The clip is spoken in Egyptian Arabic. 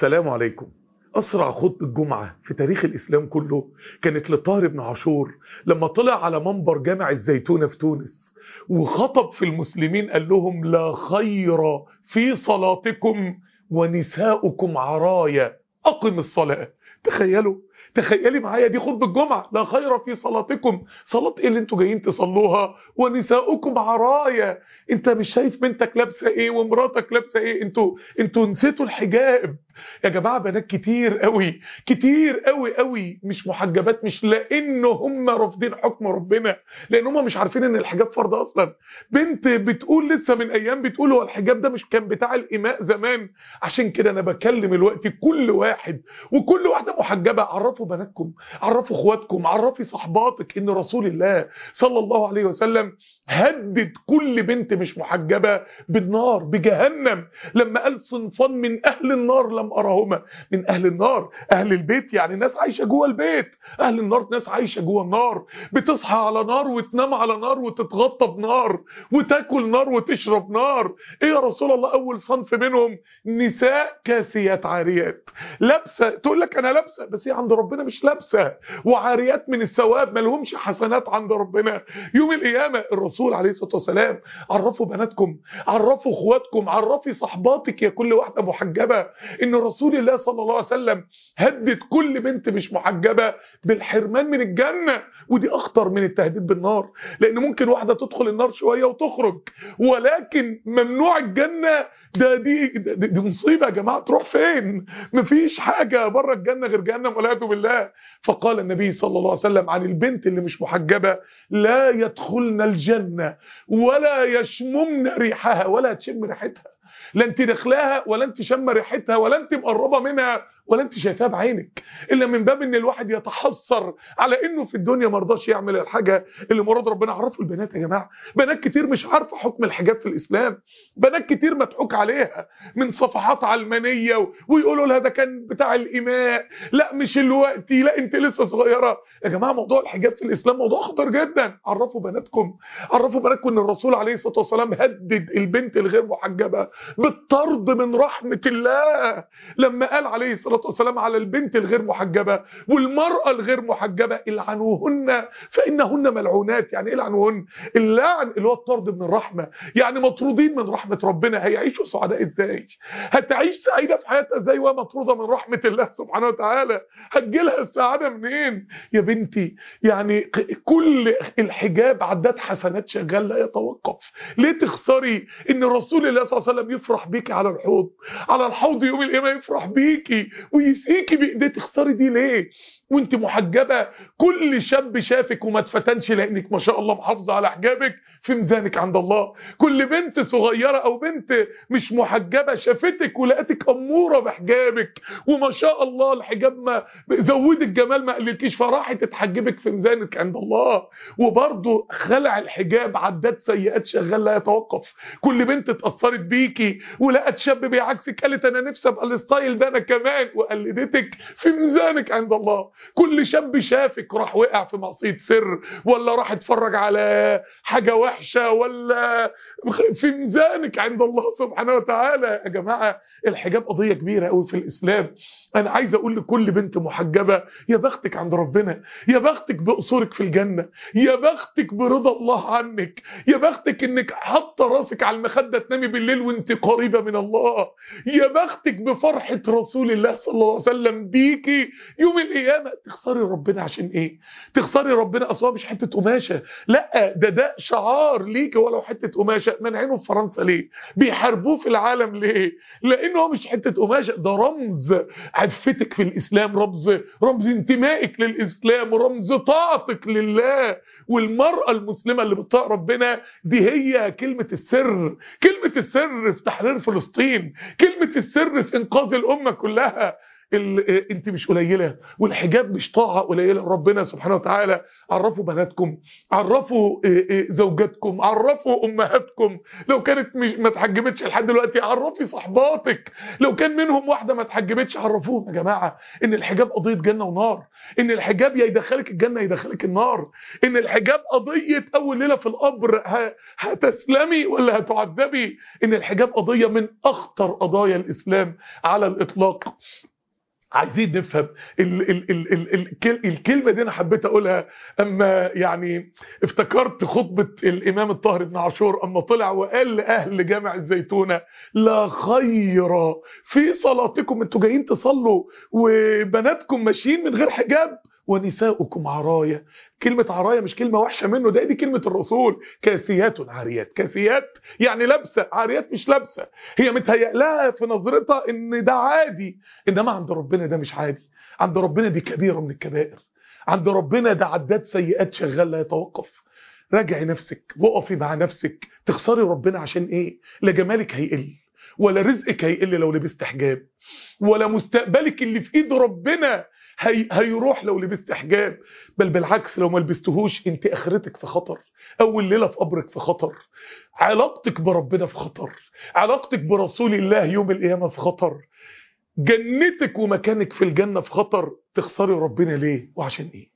السلام عليكم أسرع خطبة جمعة في تاريخ الإسلام كله كانت لطاهر بن عاشور لما طلع على منبر جامع الزيتونة في تونس وخطب في المسلمين قال لهم لا خير في صلاتكم ونساؤكم عرايا أقم الصلاة تخيلوا تخيلي معايا دي خطبه الجمعه لا خير في صلاتكم صلاه ايه اللي انتوا جايين تصلوها ونساؤكم عرايا انت مش شايف بنتك لابسه ايه ومراتك لابسه ايه انتوا انتوا نسيتوا الحجاب يا جماعه بنات كتير قوي كتير قوي قوي مش محجبات مش لان هم رافضين حكم ربنا لان هم مش عارفين ان الحجاب فرض اصلا بنت بتقول لسه من ايام بتقول هو الحجاب ده مش كان بتاع الاماء زمان عشان كده انا بكلم الوقت كل واحد وكل واحده محجبه عرفوا بناتكم عرفوا اخواتكم عرفي صحباتك ان رسول الله صلى الله عليه وسلم هدد كل بنت مش محجبه بالنار بجهنم لما قال صنفان من اهل النار لم أرهما من أهل النار أهل البيت يعني ناس عايشة جوه البيت أهل النار ناس عايشة جوه النار بتصحى على نار وتنام على نار وتتغطى بنار وتاكل نار وتشرب نار إيه يا رسول الله أول صنف منهم نساء كاسيات عاريات لابسة تقول لك أنا لابسة بس هي عند ربنا مش لابسة وعاريات من الثواب ما لهمش حسنات عند ربنا يوم القيامة الرسول عليه الصلاة والسلام عرفوا بناتكم عرفوا اخواتكم عرفي صحباتك يا كل واحدة محجبة ان رسول الله صلى الله عليه وسلم هدد كل بنت مش محجبة بالحرمان من الجنة ودي اخطر من التهديد بالنار لان ممكن واحدة تدخل النار شوية وتخرج ولكن ممنوع الجنة ده دي, دي, دي مصيبة يا جماعة تروح فين مفيش حاجة بره الجنة غير جهنم والعياذ بالله فقال النبي صلى الله عليه وسلم عن البنت اللي مش محجبة لا يدخلن الجنة ولا يشممن ريحها ولا تشم ريحتها لا انت داخلاها ولا انت شم ريحتها ولا انت مقربه منها ولا انت شايفاها بعينك الا من باب ان الواحد يتحسر على انه في الدنيا ما رضاش يعمل الحاجه اللي مراد ربنا عرفوا البنات يا جماعه بنات كتير مش عارفه حكم الحجاب في الاسلام بنات كتير مضحوك عليها من صفحات علمانيه ويقولوا لها ده كان بتاع الاماء لا مش الوقتي لا انت لسه صغيره يا جماعه موضوع الحجاب في الاسلام موضوع خطر جدا عرفوا بناتكم عرفوا بناتكم ان الرسول عليه الصلاه والسلام هدد البنت الغير محجبه بالطرد من رحمه الله لما قال عليه الصلاه والسلام على البنت الغير محجبه والمراه الغير محجبه العنوهن فانهن ملعونات يعني ايه العنوهن اللعن اللي هو الطرد من الرحمه يعني مطرودين من رحمه ربنا هيعيشوا سعداء ازاي هتعيش سعيده في حياتها ازاي وهي مطروده من رحمه الله سبحانه وتعالى هتجيلها السعاده منين يا بنتي يعني كل الحجاب عداد حسنات شغال لا يتوقف ليه تخسري ان رسول الله صلى الله عليه وسلم يفرح بيكي على الحوض على الحوض يوم القيامه يفرح بيكي ويسقيكي بايديه تخسري دي ليه وانت محجبه كل شاب شافك وما اتفتنش لانك ما شاء الله محافظه على حجابك في ميزانك عند الله كل بنت صغيره او بنت مش محجبه شافتك ولقتك اموره بحجابك وما شاء الله الحجاب ما زود الجمال ما قللكيش فراحت تتحجبك في ميزانك عند الله وبرضه خلع الحجاب عداد سيئات شغال لا يتوقف كل بنت اتاثرت بيكي ولقت شاب بيعكسك قالت انا نفسي ابقى الستايل ده انا كمان وقلدتك في ميزانك عند الله كل شاب شافك راح وقع في معصيه سر ولا راح اتفرج على حاجه وحشه ولا في ميزانك عند الله سبحانه وتعالى يا جماعه الحجاب قضيه كبيره قوي في الاسلام انا عايز اقول لكل بنت محجبه يا بختك عند ربنا يا بختك بقصورك في الجنه يا بختك برضا الله عنك يا بختك انك حاطه راسك على المخده تنامي بالليل وانت قريبه من الله يا بختك بفرحه رسول الله صلى الله عليه وسلم بيكي يوم القيامه تخسري ربنا عشان ايه تخسري ربنا اصلا مش حته قماشه لا ده ده شعار ليكي ولو حته قماشه منعينه في فرنسا ليه بيحاربوه في العالم ليه لانه هو مش حته قماشه ده رمز عفتك في الاسلام رمز رمز انتمائك للاسلام ورمز طاعتك لله والمراه المسلمه اللي بتطاع ربنا دي هي كلمه السر كلمه السر في تحرير فلسطين كلمه السر في انقاذ الامه كلها ال- انت مش قليله والحجاب مش طاعه قليله لربنا سبحانه وتعالى عرفوا بناتكم عرفوا اه، اه، زوجاتكم عرفوا امهاتكم لو كانت مش ما اتحجبتش لحد دلوقتي عرفي صحباتك لو كان منهم واحده ما اتحجبتش عرفوهم يا جماعه ان الحجاب قضيه جنه ونار ان الحجاب يا يدخلك الجنه يا يدخلك النار ان الحجاب قضيه اول ليله في القبر ه- هتسلمي ولا هتعذبي ان الحجاب قضيه من اخطر قضايا الاسلام على الاطلاق عايزين نفهم ال ال ال ال ال الكلمة دي أنا حبيت أقولها أما يعني افتكرت خطبة الإمام الطاهر بن عاشور أما طلع وقال لأهل جامع الزيتونة لا خير في صلاتكم انتوا جايين تصلوا وبناتكم ماشيين من غير حجاب ونساؤكم عرايا كلمة عرايا مش كلمة وحشة منه ده دي كلمة الرسول كاسيات عاريات كاسيات يعني لابسة عاريات مش لابسة هي متهيأ لها في نظرتها ان ده عادي انما عند ربنا ده مش عادي عند ربنا دي كبيرة من الكبائر عند ربنا ده عداد سيئات شغال لا يتوقف راجعي نفسك وقفي مع نفسك تخسري ربنا عشان ايه لا جمالك هيقل ولا رزقك هيقل لو لبست حجاب ولا مستقبلك اللي في ايد ربنا هي هيروح لو لبست حجاب بل بالعكس لو ما لبستهوش انت اخرتك في خطر اول ليله في قبرك في خطر علاقتك بربنا في خطر علاقتك برسول الله يوم القيامه في خطر جنتك ومكانك في الجنه في خطر تخسري ربنا ليه وعشان ايه